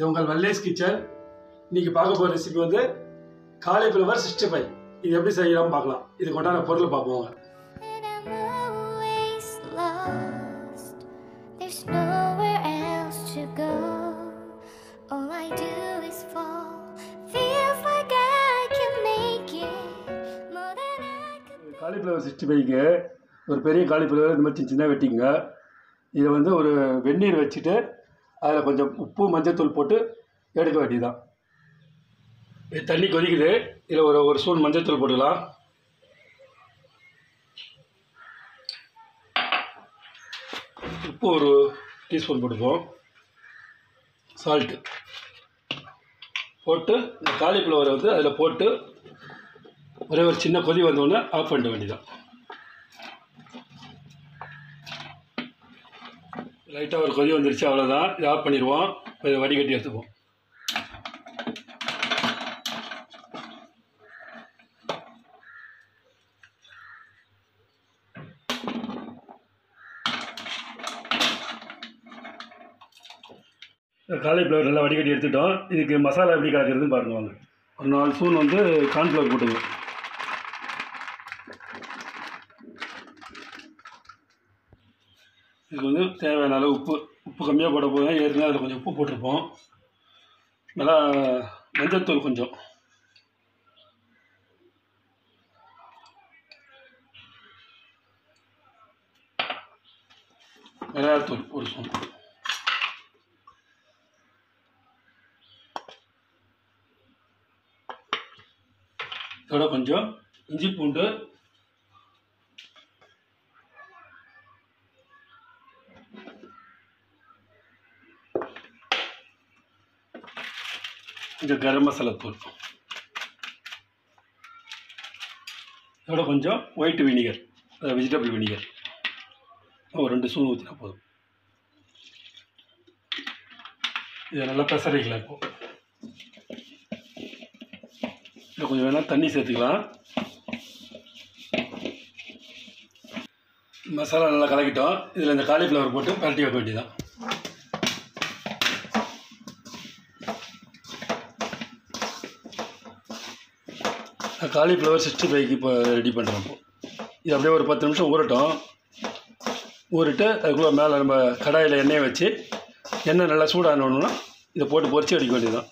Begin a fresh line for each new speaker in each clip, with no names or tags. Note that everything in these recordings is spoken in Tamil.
உங்கள் வல்லேஸ் கிச்சன் இன்னைக்கு பார்க்க போகிற ரெசிபி வந்து காலிஃப்ளவர் சிக்ஸ்டி ஃபைவ் இது எப்படி செய்யலாம் பார்க்கலாம் இதுக்கு உண்டான பொருள் பார்ப்போம் வாங்க.
And I'm always lost. There's nowhere else to go. All I do is fall. Feels like I can make it more than I could.
Cauliflower sixty ஃபைவ்க்கு ஒரு பெரிய காலிஃப்ளவர் இந்த மாதிரி சின்ன சின்ன வெட்டிங்க இதை வந்து ஒரு வெந்நீர் வச்சுட்டு அதில் கொஞ்சம் உப்பு மஞ்சத்தூள் போட்டு எடுக்க வேண்டியதுதான் இது தண்ணி கொதிக்குது இதில் ஒரு ஒரு ஸ்பூன் மஞ்சத்தூள் போட்டுக்கலாம் உப்பு ஒரு டீஸ்பூன் போட்டுப்போம் சால்ட்டு போட்டு இந்த காலிஃப்ளவரை வந்து அதில் போட்டு ஒரே ஒரு சின்ன கொதி வந்தோடனே ஆஃப் பண்ணிட வேண்டியதான் லைட்டாக ஒரு கொதி வந்துருச்சு அவ்வளோதான் இதை ஆஃப் பண்ணிடுவோம் இப்போ இதை வடிகட்டி எடுத்துப்போம் காலிஃப்ளவர் நல்லா வடிகட்டி எடுத்துட்டோம் இதுக்கு மசாலா எப்படி கலக்கிறதுன்னு பாருங்க வாங்க ஒரு நாலு ஸ்பூன் வந்து கார்ன்ஃப்ளவர் போட்டுங்க இதுக்கு வந்து தேவையான அளவு உப்பு உப்பு கம்மியாக போட போதும் ஏற்கனவே அதில் கொஞ்சம் உப்பு போட்டிருப்போம் நல்லா மஞ்சத்தூள் கொஞ்சம் மிளகாத்தூள் ஒரு ஸ்பூன் இதோட கொஞ்சம் இஞ்சி பூண்டு கொஞ்சம் கரம் மசாலா தூள் இதோட கொஞ்சம் ஒயிட் வினிகர் வெஜிடபிள் வினிகர் ஒரு ரெண்டு ஸ்பூன் ஊற்றினா போதும் இதை நல்லா பெசரிக்கலாம் இப்போ இதில் கொஞ்சம் வேணால் தண்ணி சேர்த்துக்கலாம் மசாலா நல்லா கலக்கிட்டோம் இதில் இந்த காலிஃப்ளவர் போட்டு பரட்டி வைக்க வேண்டியதான் காலிஃப்ளவர் சிக்ஸ்டி ஃபைவ்க்கு இப்போ ரெடி பண்ணுறோம் இப்போ இது அப்படியே ஒரு பத்து நிமிஷம் ஊறட்டும் ஊறிட்டு அதுக்குள்ளே மேலே நம்ம கடாயில் எண்ணெயை வச்சு எண்ணெய் நல்லா சூடானோன்னா இதை போட்டு பொரிச்சு அடிக்க வேண்டியதுதான்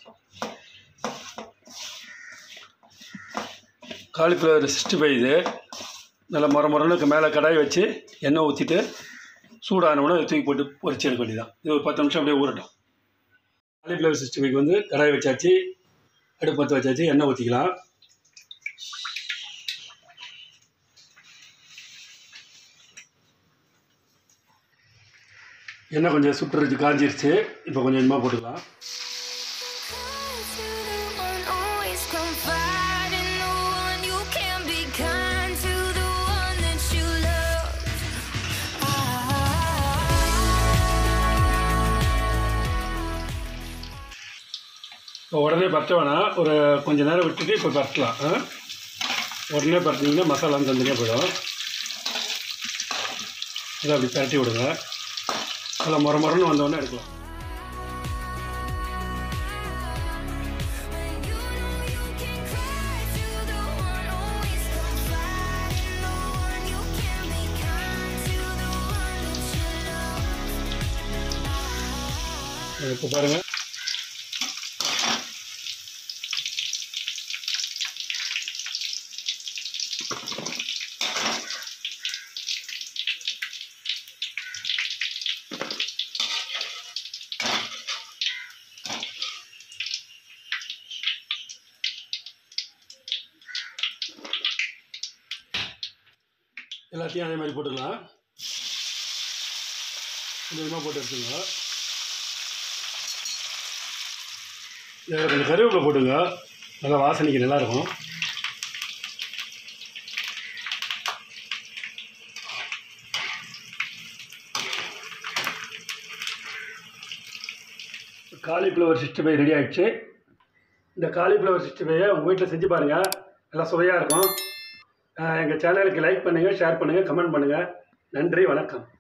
காலிஃப்ளவர் சிக்ஸ்டி ஃபைவ் இது நல்லா முறை முறைனுக்கு மேலே கடாய் வச்சு எண்ணெய் ஊற்றிட்டு சூடானவுடனே அதை தூக்கி போட்டு பொரிச்சு எடுக்க வேண்டியதான் இது ஒரு பத்து நிமிஷம் அப்படியே ஊறட்டும் காலிஃப்ளவர் சிக்ஸ்டி ஃபைவ்க்கு வந்து கடாய் வச்சாச்சு அடுப்பு பற்ற வச்சாச்சு எண்ணெய் ஊற்றிக்கலாம் எண்ணெய் கொஞ்சம் சுட்டுருச்சு காஞ்சிருச்சு இப்போ கொஞ்சம் கொஞ்சமாக போட்டுக்கலாம்
Kind to the one, always confide in the one. You can be kind to the one that you love.
இப்போ உடனே பரட்ட வேணாம் ஒரு கொஞ்ச நேரம் விட்டுட்டு இப்போ பரட்டலாம் ஆ? உடனே பரட்டினீங்கன்னா மசாலா வந்து தனியாக போயிடும் இதை அப்படி பரட்டி விடுங்க நல்லா முறை முறைன்னு வந்தோடனே எடுக்கலாம்
When you know you can cry to the one, always confide in the one. You can be kind to the one that you love.
இப்போ பாருங்கள் எல்லாத்தையும் அதே மாதிரி போட்டுக்கலாம் கொஞ்சமாக போட்டு எடுத்துங்க இதில் கொஞ்சம் கருவேப்பிலை போட்டுங்க நல்லா வாசனைக்கு நல்லாயிருக்கும் காலிஃப்ளவர் சிக்ஸ்டி ஃபைவ் ரெடி ஆயிடுச்சு இந்த காலிஃப்ளவர் சிக்ஸ்டி ஃபைவை உங்கள் வீட்டில் செஞ்சு பாருங்கள் நல்லா சுவையாக இருக்கும் எங்கள் சேனலுக்கு லைக் பண்ணுங்கள் ஷேர் பண்ணுங்கள் கமெண்ட் பண்ணுங்கள் நன்றி வணக்கம்